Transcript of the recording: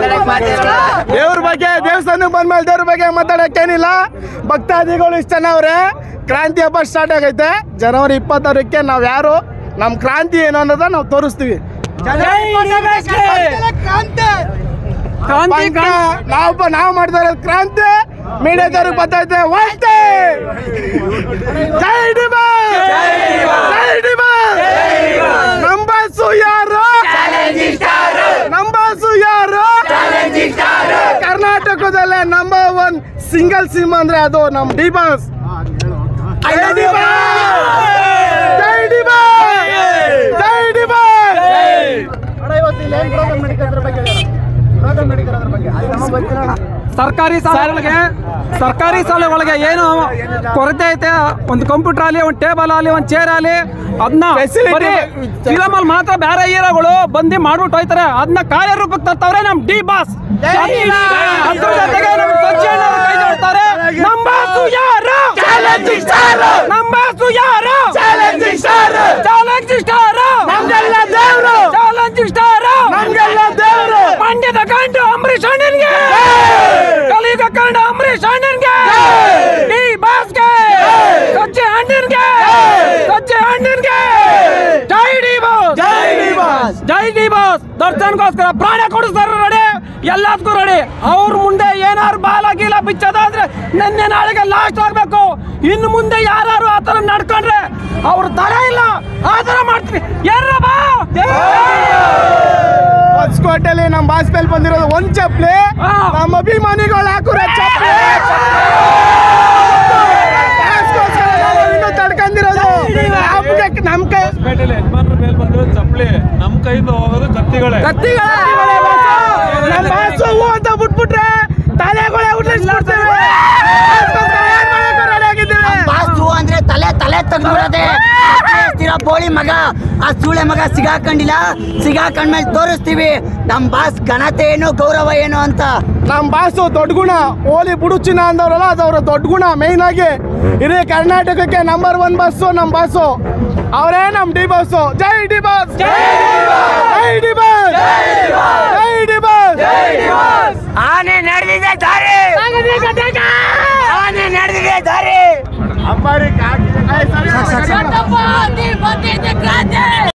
ದೇವ್ರ ಬಗ್ಗೆ ದೇವಸ್ಥಾನಕ್ಕೆ ಬಂದ್ಮೇಲೆ ದೇವ್ರ ಬಗ್ಗೆ ಮಾತಾಡಕ್ಕೇನಿಲ್ಲ ಭಕ್ತಾದಿಗಳು ಇಷ್ಟ ಜನ ಅವ್ರೆ ಕ್ರಾಂತಿ ಹಬ್ಬ ಸ್ಟಾರ್ಟ್ ಆಗೈತೆ ಜನವರಿ ಇಪ್ಪತ್ತಾರಕ್ಕೆ ನಾವು ಯಾರು ನಮ್ಮ ಕ್ರಾಂತಿ ಏನು ಅನ್ನೋದ ನಾವು ತೋರಿಸ್ತೀವಿ ಪಂಕ ನಾವು ನಾವು ಮಾಡ್ತಾ ಇರೋದು ಕ್ರಾಂತಿ ಮೀಡಿಯಾದವ್ರಿಗೆ ಬರ್ತೈತೆ ವಾಯ್ತೆ ಜೈ ಡಿಬಾ ಜೈ ಡಿಬಾ ನಂಬಾಸು ಯಾರು ನಂಬಾಸು ಯಾರು ಕರ್ನಾಟಕದಲ್ಲೇ ನಂಬರ್ ಒನ್ ಸಿಂಗಲ್ ಸಿಮ್ ಅಂದ್ರೆ ಅದು ನಮ್ ಡಿ ಬಾಸ್ ಜೈ ಡಿ ಬಾಸ್! ಜೈ ಡಿ ಬಾಸ್! ಜೈ ಡಿ ಬಾಸ್! ಸರ್ಕಾರಿ ಶಾಲೆಗಳಿಗೆ ಸರ್ಕಾರಿ ಶಾಲೆಗಳಿಗೆ ಏನು ಕೊರತೆ ಐತೆ ಒಂದು ಕಂಪ್ಯೂಟರ್ ಆಗಲಿ ಒಂದು ಟೇಬಲ್ ಆಗಲಿ ಒಂದು ಚೇರ್ ಆಗಲಿ ಅದನ್ನ Facility- ಬರೀ ಫಿಲಮ್ ಅಲ್ಲಿ ಮಾತ್ರ ಬೇರೆ ಹೀರೋಗಳು ಬಂದು ಮಾಡ್ಬಿಟ್ಟು ಹೋಯ್ತಾರೆ ಅದನ್ನ ಕಾರ್ಯರೂಪಕ್ಕೆ ತರ್ತವ್ರೆ ನಮ್ ಡಿ ಬಾಸ್ ಅದ್ರ ಜೊತೆಗೆ ನಮ್ ಸಜ್ಜನ್ ಅವ್ರು ಕೈ ಜೋಡ್ತಾರೆ. ನಮ್ ಬಾಸು ಯಾರು ನಮ್ ಬಾಸು ಯಾರು ಚಾಲೆಂಜಿಂಗ್ ಸ್ಟಾರ್ ನಮ್ಗೆಲ್ಲ ದೇವ್ರು ಚಾಲೆಂಜಿಂಗ್ ಸ್ಟಾರ್ ನಮ್ಗೆಲ್ಲ ದೇವ್ರು ಮಂಡ್ಯದ ಗಂಡು ಅಂಬರೀಷ್ ಅಣ್ಣನ್ಗೆ ಕಲಿಯುಗ ಕನ್ನಡ ಅಂಬರೀಷ್ ಅಣ್ಣನ್ಗೆ ಡಿ ಬಾಸ್ಗೆ ಸಜ್ಜೆ ಅಣ್ಣನ್ಗೆ ಸಜ್ಜೆ ಅಣ್ಣನ್ಗೆ ಜೈ ಡಿ ಬಾಸ್ ಜೈ ಡಿ ಬಾಸ್ ಜೈ ಡಿ ಬಾಸ್ ದರ್ಶನ್ಗೋಸ್ಕರ ಪ್ರಾಣ ಕೊಡಿಸ್ತಾರ ರೆಡಿ ಎಲ್ಲದಕ್ಕೂ ರೆಡಿ ಅವ್ರ ಮುಂದೆ ಏನಾರು ಬಾಲ ಗೀಲ ಬಿಚ್ಚೋದಾದ್ರೆ ನಿನ್ನೆ ನಾಳೆಗೆ ಲಾಸ್ಟ್ ಆಗ್ಬೇಕು ಇನ್ನು ಮುಂದೆ ಯಾರು ಆ ಥರ ನಡ್ಕೊಂಡ್ರೆ ಅವ್ರ ತಲೆ ಇಲ್ಲ ಆ ಥರ ಮಾಡ್ತೀನಿ ಯಾರ ಬಾ ಹೊಸಕೋಟೆಲಿ ನಮ್ಮ ಬಾಸ್ ಮೇಲೆ ಬಂದಿರೋದು ಒಂದ್ ಚಪ್ಲಿ ಹಾ. ನಮ್ಮ ಅಭಿಮಾನಿಗಳು ಹಾಕುರ ಚಪ್ಲಿ ಬಾಸ್ಗೋಸ್ಕರ ನಾವು ಇನ್ನೂ ತಡ್ಕೊಂಡಿರೋದು ನಮ್ಗೆ ನಮ್ ಕೈ ಪೇಟೆಲಿ ಯಜಮಾನ್ರ ಮೇಲೆ ಬಂದಿರೋ ಚಪ್ಪಲಿ ನಮ್ ಕೈಯಿಂದ ಹೋಗೋದು ಕತ್ತಿಗಳೇ ಕತ್ತಿಗಳೇ ಬಾಸು. ನಮ್ಮ ಬಾಸು ಹೂ ಅಂತ ಬಿಟ್ಬಿಟ್ರೆ ತಲೆಗಳೇ ಉಡ್ಲಿಸ್ಬಿಡ್ತೇವೆ ಬಾಸ್ಗೋಸ್ಕರ ಏನ್ ಮಾಡಕ್ಕೂ ready ಆಗಿದ್ದೇವೆ. ಬಾಸು ಅಂದ್ರೆ ತಲೆ ತಲೆ ತೆಗ್ದ್ಬಿಡೋದೆ ಇರೋ ಬೋಳಿ ಮಗ ಆ ಸೂಳೆ ಮಗ ಸಿಗಾಕೊಂಡಿಲ್ಲ ಸಿಗಾಕೊಂಡ್ಮೇಲೆ ತೋರಿಸ್ತೀವಿ ನಮ್ ಬಾಸ್ ಘನತೆ ಏನು ಗೌರವ ಏನು ಅಂತ ನಮ್ಮ ಬಾಸು ದೊಡ್ಡ ಗುಣ ಓಲಿ ಬುಡುಚಿನ ಅಂದವ್ರಲ್ಲ ಅದು ಅವ್ರ ದೊಡ್ಡ ಗುಣ ಮೇಯ್ನ್ ಆಗಿ ಇಡೀ ಕರ್ನಾಟಕಕ್ಕೆ ನಂಬರ್ ಒನ್ ಬಸ್ಸು ನಮ್ಮ ಬಾಸು ಅವರೇ ನಮ್ಮ ಡಿ ಬಾಸು ಜೈ ಡಿ ಬಾಸ್ ಜೈ ಡಿ ಬಾಸ್ ಜೈ ಡಿ ಬಾಸ್ ಆನೆ ನಡೆದಿದೆ ದಾರಿ ಆನೆ ನಡೆದಿದೆ ದಾರಿ ಅಪ್ಪಾರಿ ಕಾಕಿ- ಏ, ಸರಿ, ಸರಿ, ಸರಿ. Bate, bate, bate,